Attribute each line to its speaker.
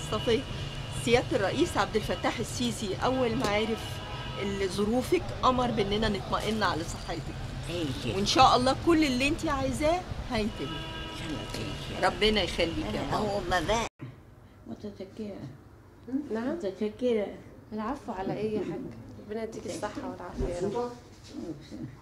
Speaker 1: مصطفى سياده الرئيس عبد الفتاح السيسي اول ما عرف ال- ظروفك امر باننا نطمئن على صحتك
Speaker 2: هيك
Speaker 1: وان شاء الله كل اللي انت عايزاه هيتم
Speaker 2: خلص
Speaker 1: ربنا يخليك يا ماما
Speaker 2: هو ما بقى
Speaker 3: متشكرة
Speaker 4: نعم
Speaker 3: متشكرة
Speaker 4: العفو على ايه يا حاج ربنا يديك الصحة والعافية يا رب